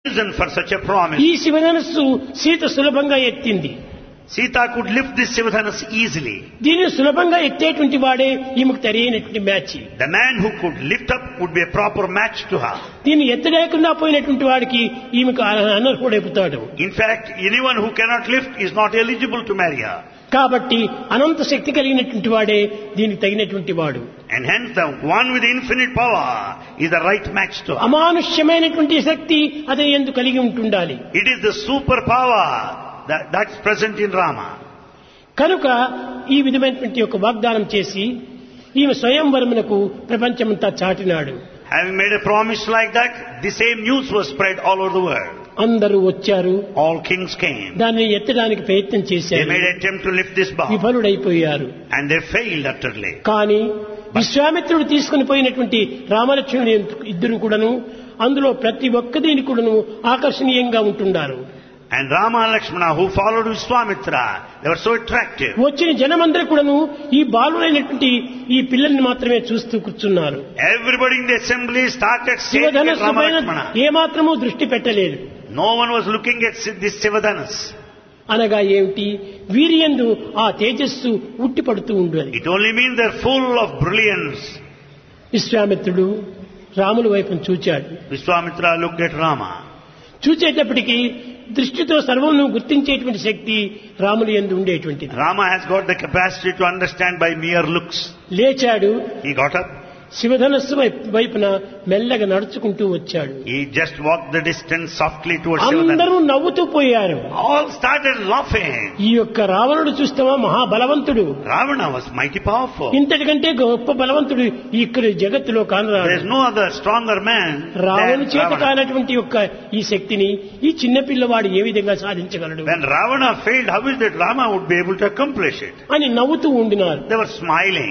reason for such a promise. ఈ శివధనస్సు సీత సులభంగా ఎత్తింది Sita could lift this Sivadhanas easily. దీనిని సులభంగా ఎత్తేటువంటి వాడే ఈమెకు తెలియనటువంటి match The man who could lift up would be a proper match to her. దీన్ని ఎత్తలేకుండా పోయినటువంటి వాడికి ఈమెకు అనర్హుడైపోతాడు In fact, anyone who cannot lift is not eligible to marry her. కాబట్టి అనంత శక్తి కలిగినటువంటి వాడే దీనికి తగినటువంటి వాడు And hence the one with infinite power is the right match to her. అమానుష్యమైనటువంటి శక్తి అతని ఎందుకు కలిగి ఉంటుండాలి It is the superpower that, that's present in Rama. కనుక ఈ విధమైనటువంటి ఒక వాగ్దానం చేసి ఈమె స్వయంవరమునకు ప్రపంచమంతా చాటినాడు Having made a promise like that, the same news was spread all over the world. అందరూ వచ్చారు All kings came. దాన్ని ఎత్తడానికి ప్రయత్నం They చేశారు made an attempt to lift this bow విఫలుడైపోయారు and they failed utterly. కానీ విశ్వామిత్రుడు తీసుకుని పోయినటువంటి రామలక్ష్మణుడు ఇద్దరు కూడాను అందులో ప్రతి ఒక్క దీని కూడాను ఆకర్షణీయంగా ఉంటున్నారు And Rama and Lakshmana who followed Vishwamitra, they were so attractive. వచ్చిన జనమందరూ కూడాను ఈ బాలుడైనటువంటి ఈ పిల్లల్ని మాత్రమే చూస్తూ కూర్చున్నారు Everybody in the assembly started staring at శివధనస్సు Rama పైన Lakshmana. ఏమాత్రమూ దృష్టి పెట్టలేదు No one was looking at this Sivadanas. అనగా ఏమిటి వీరియందు ఆ తేజస్సు ఉట్టిపడుతూ ఉండేది It only means they're full of brilliance. విశ్వామిత్రుడు రాముల వైపును చూచాడు Vishwamitra looked at Rama. చూచేటప్పటికి దృష్టితో సర్వమును గుర్తించేటువంటి శక్తి రాములు ఎందు ఉండేటువంటిది Rama has got the capacity to understand by mere looks. లేచాడు He got up. శివధనస్సు వైపు- వైపున మెల్లగా నడుచుకుంటూ వచ్చాడు He just walked the distance softly towards Sivadanas. అందరూ నవ్వుతూ పోయారు All started laughing. ఈ యొక్క రావణుడు చూస్తావా మహాబలవంతుడు Ravana was mighty powerful. ఇంతటికంటే గొప్ప బలవంతుడు ఇక్కడ జగత్తులో There is కానరాడు no other stronger man రావణు than చేత Ravana. కానటువంటి యొక్క ఈ శక్తిని ఈ చిన్న పిల్లవాడు ఏ విధంగా సాధించగలడు When Ravana failed, how is that Rama would be able to accomplish it? అని నవ్వుతూ ఉండినారు They were smiling.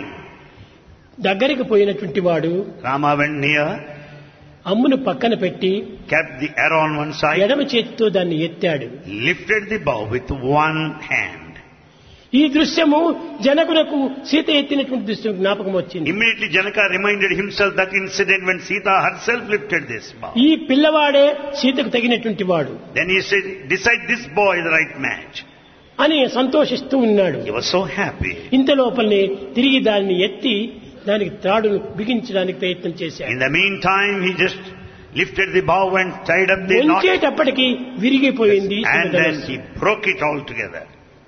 దగ్గరికి పోయినటువంటి వాడు Rama went near, అమ్మును పక్కన పెట్టి kept the arrow on one side, ఎడమ చేతితో దాన్ని ఎత్తాడు lifted the bow with one hand. ఈ దృశ్యము జనకులకు సీత ఎత్తినటువంటి దృశ్యం జ్ఞాపకం వచ్చింది Immediately Janaka reminded himself that incident when Sita herself lifted this bow. ఈ పిల్లవాడే సీతకు తగినటువంటి వాడు Then he said, decide this boy is the right match. అని సంతోషిస్తూ ఉన్నాడు He was so happy. ఇంత లోపలనే తిరిగి దాన్ని ఎత్తి దానికి త్రాడును బిగించడానికి ప్రయత్నం In చేశాడు the meantime, he just lifted the bow and tied up the knot. ఉంచేటప్పటికి విరిగిపోయింది And then శివధనుస్సు. he broke it all together.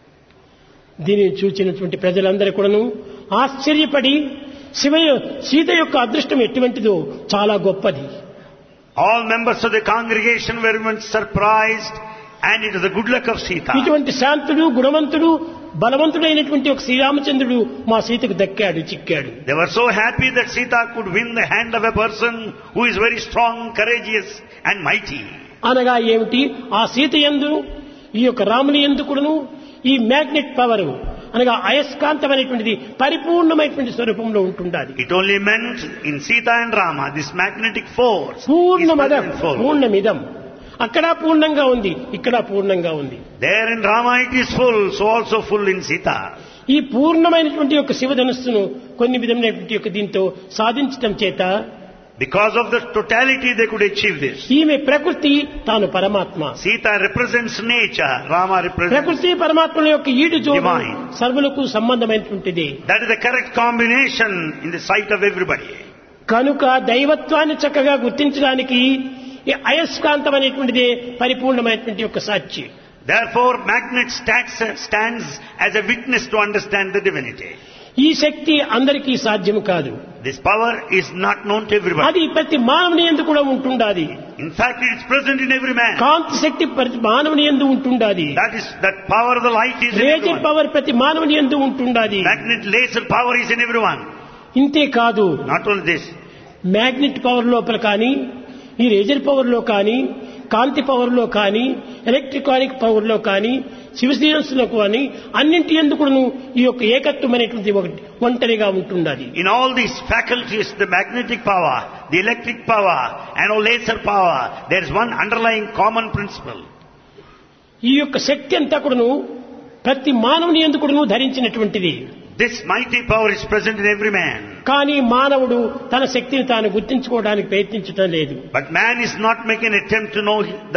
దీనిని చూచినటువంటి ప్రజలందరూ కూడాను ఆశ్చర్యపడి శివ సీత యొక్క అదృష్టం ఎటువంటిదో చాలా గొప్పది All members of the congregation were even surprised and it was the good luck of Sita. ఇటువంటి శాంతుడు గుణవంతుడు బలవంతుడైనటువంటి ఒక శ్రీరామచంద్రుడు మా సీతకు దక్కాడు చిక్కాడు They were so happy that Sita could win the hand of a person who is very strong, courageous and mighty. అనగా ఏమిటి ఆ సీత ఎందు ఈ యొక్క రాముని ఎందు కూడాను ఈ మ్యాగ్నెట్ పవర్ అనగా అయస్కాంతమైనటువంటిది పరిపూర్ణమైనటువంటి స్వరూపంలో ఉంటుండాలి It only meant in Sita and Rama, this magnetic force is పూర్ణమదం present full. పూర్ణమిదం అక్కడ పూర్ణంగా ఉంది ఇక్కడ పూర్ణంగా ఉంది There in Rama it is full, so also full in Sita. ఈ పూర్ణమైనటువంటి యొక్క శివధనుస్సును కొన్ని విధమైనటువంటి యొక్క దీంతో సాధించటం చేత Because of the totality they could achieve this. ఈమె ప్రకృతి తాను పరమాత్మ Sita represents nature, Rama represents. ప్రకృతి పరమాత్మల యొక్క ఈడు జోడు Divine. సర్వులకు సంబంధమైనటువంటిది That is the correct combination in the sight of everybody. కనుక దైవత్వాన్ని చక్కగా గుర్తించడానికి ఈ అయస్కాంతం అనేటువంటిదే పరిపూర్ణమైనటువంటి యొక్క సాక్షి Therefore, magnet stands, stands as a witness to understand the divinity. ఈ శక్తి అందరికీ సాధ్యం కాదు This power is not known to everybody. అది ప్రతి మానవుని ఎందు కూడా ఉంటుండాది In fact, it is present in every man. కాంతి శక్తి ప్రతి మానవుని ఎందు ఉంటుండాది That is, that power of the light is in రేజర్ everyone. పవర్ ప్రతి మానవుని ఎందు ఉంటుండాది Magnet laser power is in everyone. ఇంతే కాదు Not only this, magnet power లోపల కానీ ఈ రేజర్ పవర్ లో కానీ కాంతి పవర్ లో కానీ ఎలక్ట్రికానిక్ పవర్ లో కానీ శివశీరస్ లో కానీ అన్నింటి ఎందుకును ఈ యొక్క ఏకత్వం అనేటువంటి ఒకటి ఒంటరిగా ఉంటుండాలి in all these faculties, the magnetic power, the electric power, and all laser power, there is one underlying common principle. ఈ యొక్క శక్తి అంతా కూడాను ప్రతి మానవుని ఎందుకును ధరించినటువంటిది This mighty power is present in every man. కానీ మానవుడు తన శక్తిని తాను గుర్తించుకోవడానికి ప్రయత్నించటం లేదు But man is not making an attempt to know the